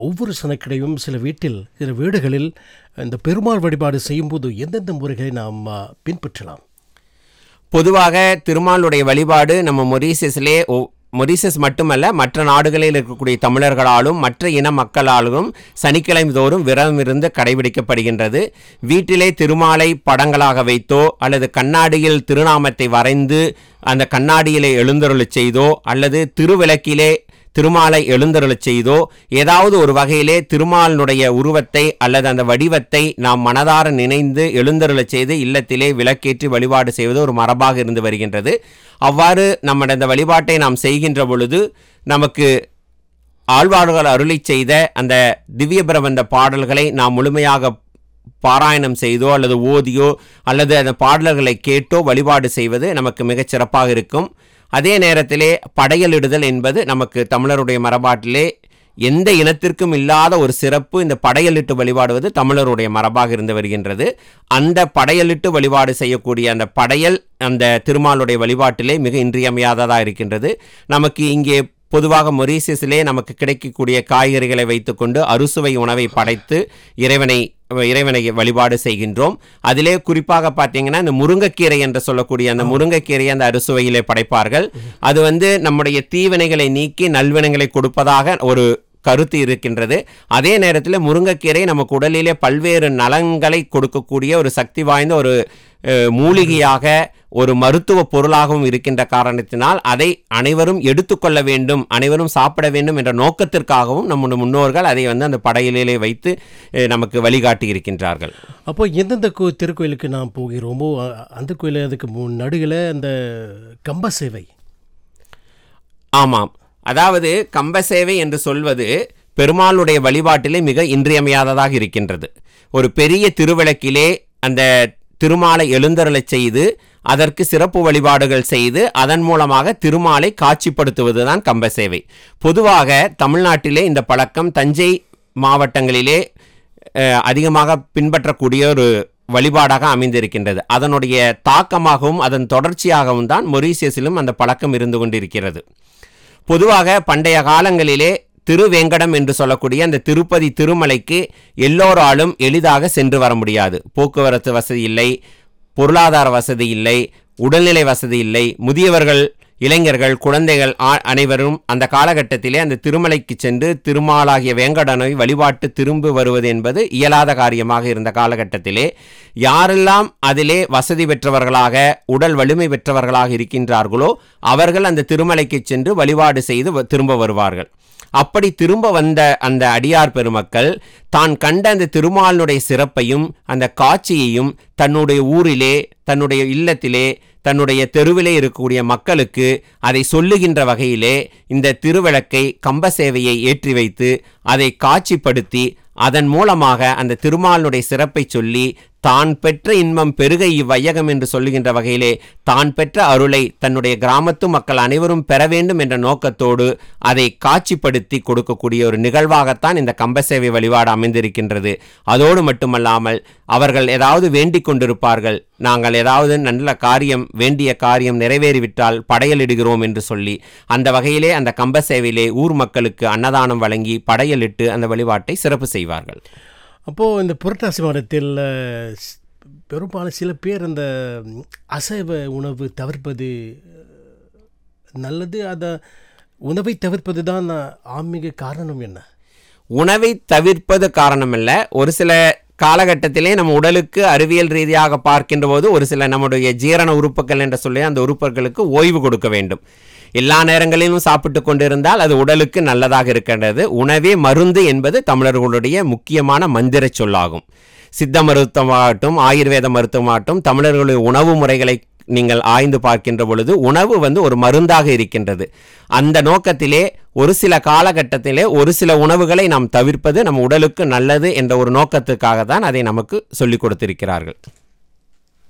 ஒவ்வொரு சனக்கிடையும் சில வீட்டில் சில வீடுகளில் இந்த பெருமாள் வழிபாடு செய்யும்போது எந்தெந்த முறைகளை நாம் ஆ, பின்பற்றலாம் பொதுவாக திருமாலுடைய வழிபாடு நம்ம மொரீசியஸிலே ஒ- மொரீசியஸ் மட்டுமல்ல மற்ற நாடுகளில் இருக்கக்கூடிய தமிழர்களாலும் மற்ற இன மக்களாலும் சனிக்கிழமை தோறும் விரதம் இருந்து கடைபிடிக்கப்படுகின்றது வீட்டிலே திருமாலை படங்களாக வைத்தோ அல்லது கண்ணாடியில் திருநாமத்தை வரைந்து அந்த கண்ணாடியிலே எழுந்தருளச் செய்தோ அல்லது திருவிளக்கிலே திருமாலை எழுந்தருளச் செய்தோ ஏதாவது ஒரு வகையிலே திருமாலினுடைய உருவத்தை அல்லது அந்த வடிவத்தை நாம் மனதார நினைந்து எழுந்தருளச் செய்து இல்லத்திலே விளக்கேற்றி வழிபாடு செய்வது ஒரு மரபாக இருந்து வருகின்றது அவ்வாறு நம்முடைய அந்த வழிபாட்டை நாம் செய்கின்ற பொழுது நமக்கு ஆழ்வார்கள் அருளிச் செய்த அந்த திவ்ய பிரபந்த பாடல்களை நாம் முழுமையாக பாராயணம் செய்தோ அல்லது ஓதியோ அல்லது அந்த பாடல்களை கேட்டோ வழிபாடு செய்வது நமக்கு மிகச் சிறப்பாக இருக்கும் அதே நேரத்திலே படையலிடுதல் என்பது நமக்கு தமிழருடைய மரபாட்டிலே எந்த இனத்திற்கும் இல்லாத ஒரு சிறப்பு இந்த படையலிட்டு வழிபாடுவது தமிழருடைய மரபாக இருந்து வருகின்றது அந்த படையலிட்டு வழிபாடு செய்யக்கூடிய அந்த படையல் அந்த திருமாலுடைய வழிபாட்டிலே மிக இன்றியமையாததாக இருக்கின்றது நமக்கு இங்கே பொதுவாக மொரீசியஸிலே நமக்கு கிடைக்கக்கூடிய காய்கறிகளை வைத்துக்கொண்டு அறுசுவை உணவை படைத்து இறைவனை இறைவனை வழிபாடு செய்கின்றோம் அதிலே குறிப்பாக பார்த்தீங்கன்னா இந்த முருங்கைக்கீரை என்று சொல்லக்கூடிய அந்த முருங்கைக்கீரையை அந்த அறுசுவையிலே படைப்பார்கள் அது வந்து நம்முடைய தீவினைகளை நீக்கி நல்வினைகளை கொடுப்பதாக ஒரு கருத்து இருக்கின்றது அதே நேரத்தில் முருங்கைக்கீரை நமக்கு உடலிலே பல்வேறு நலன்களை கொடுக்கக்கூடிய ஒரு சக்தி வாய்ந்த ஒரு அஹ், மூலிகையாக ஒரு மருத்துவ பொருளாகவும் இருக்கின்ற காரணத்தினால் அதை அனைவரும் எடுத்துக்கொள்ள வேண்டும் அனைவரும் சாப்பிட வேண்டும் என்ற நோக்கத்திற்காகவும் நம்முடைய முன்னோர்கள் அதை வந்து அந்த படையிலே வைத்து அஹ், நமக்கு வழிகாட்டி இருக்கின்றார்கள் அப்போ எந்தெந்த கோ திருக்கோயிலுக்கு நாம் போகிறோமோ அ- அந்த கோயில் அதுக்கு மு- நடுவில் அந்த கம்ப சேவை ஆமாம் அதாவது கம்பசேவை என்று சொல்வது பெருமாளுடைய வழிபாட்டிலே மிக இன்றியமையாததாக இருக்கின்றது ஒரு பெரிய திருவிளக்கிலே அந்த திருமாலை எழுந்தருளச் செய்து அதற்கு சிறப்பு வழிபாடுகள் செய்து அதன் மூலமாக திருமாலை காட்சிப்படுத்துவதுதான் கம்பசேவை பொதுவாக தமிழ்நாட்டிலே இந்த பழக்கம் தஞ்சை மாவட்டங்களிலே அஹ், அதிகமாக பின்பற்றக்கூடிய ஒரு வழிபாடாக அமைந்திருக்கின்றது அதனுடைய தாக்கமாகவும் அதன் தொடர்ச்சியாகவும் தான் மொரீசியஸிலும் அந்த பழக்கம் இருந்து கொண்டிருக்கிறது பொதுவாக பண்டைய காலங்களிலே திருவேங்கடம் என்று சொல்லக்கூடிய அந்த திருப்பதி திருமலைக்கு எல்லோராலும் எளிதாக சென்று வர முடியாது போக்குவரத்து வசதி இல்லை பொருளாதார வசதி இல்லை உடல்நிலை வசதி இல்லை முதியவர்கள் இளைஞர்கள் குழந்தைகள் ஆ- அனைவரும் அந்த காலகட்டத்திலே அந்த திருமலைக்கு சென்று திருமாலாகிய வேங்கடனை வழிபாட்டு திரும்பி வருவது என்பது இயலாத காரியமாக இருந்த காலகட்டத்திலே யாரெல்லாம் அதிலே வசதி பெற்றவர்களாக உடல் வலிமை பெற்றவர்களாக இருக்கின்றார்களோ அவர்கள் அந்த திருமலைக்கு சென்று வழிபாடு செய்து வ- திரும்ப வருவார்கள் அப்படி திரும்ப வந்த அந்த அடியார் பெருமக்கள் தான் கண்ட அந்த திருமாலினுடைய சிறப்பையும் அந்த காட்சியையும் தன்னுடைய ஊரிலே தன்னுடைய இல்லத்திலே தன்னுடைய தெருவிலே இருக்கக்கூடிய மக்களுக்கு அதை சொல்லுகின்ற வகையிலே இந்த திருவிளக்கை கம்ப சேவையை ஏற்றி வைத்து அதை காட்சிப்படுத்தி அதன் மூலமாக அந்த திருமாலினுடைய சிறப்பை சொல்லி தான் பெற்ற இன்பம் பெருக இவ்வையகம் என்று சொல்லுகின்ற வகையிலே தான் பெற்ற அருளை தன்னுடைய கிராமத்து மக்கள் அனைவரும் பெற வேண்டும் என்ற நோக்கத்தோடு அதை காட்சிப்படுத்தி கொடுக்கக்கூடிய ஒரு நிகழ்வாகத்தான் இந்த கம்பசேவை வழிபாடு அமைந்திருக்கின்றது அதோடு மட்டுமல்லாமல் அவர்கள் ஏதாவது வேண்டிக் கொண்டிருப்பார்கள் நாங்கள் ஏதாவது நல்ல காரியம் வேண்டிய காரியம் நிறைவேறிவிட்டால் படையலிடுகிறோம் என்று சொல்லி அந்த வகையிலே அந்த கம்பசேவையிலே ஊர் மக்களுக்கு அன்னதானம் வழங்கி படையலிட்டு அந்த வழிபாட்டை சிறப்பு செய்வார்கள் அப்போது இந்த புரட்டாசி மாதத்தில் அஹ், ஸ்- பெரும்பாலும் சில பேர் அந்த ம், அசைவ உணவு தவிர்ப்பது அஹ், நல்லது அதை உணவை தவிர்ப்பது தான் ஆன்மீக காரணம் என்ன உணவை தவிர்ப்பது காரணமல்ல ஒரு சில காலகட்டத்திலே நம்ம உடலுக்கு அறிவியல் ரீதியாக பார்க்கின்ற போது ஒரு சில நம்முடைய ஜீரண உறுப்புகள் என்று சொல்லி அந்த உறுப்புகளுக்கு ஓய்வு கொடுக்க வேண்டும் எல்லா நேரங்களிலும் சாப்பிட்டு கொண்டிருந்தால் அது உடலுக்கு நல்லதாக இருக்கின்றது உணவே மருந்து என்பது தமிழர்களுடைய முக்கியமான மந்திர சொல்லாகும் சித்த மருத்துவமாகட்டும் ஆயுர்வேத மருத்துவமாகட்டும் தமிழர்களுடைய உணவு முறைகளை நீங்கள் ஆய்ந்து பார்க்கின்ற பொழுது உணவு வந்து ஒரு மருந்தாக இருக்கின்றது அந்த நோக்கத்திலே ஒரு சில காலகட்டத்திலே ஒரு சில உணவுகளை நாம் தவிர்ப்பது நம் உடலுக்கு நல்லது என்ற ஒரு நோக்கத்துக்காக தான் அதை நமக்கு சொல்லிக் கொடுத்திருக்கிறார்கள்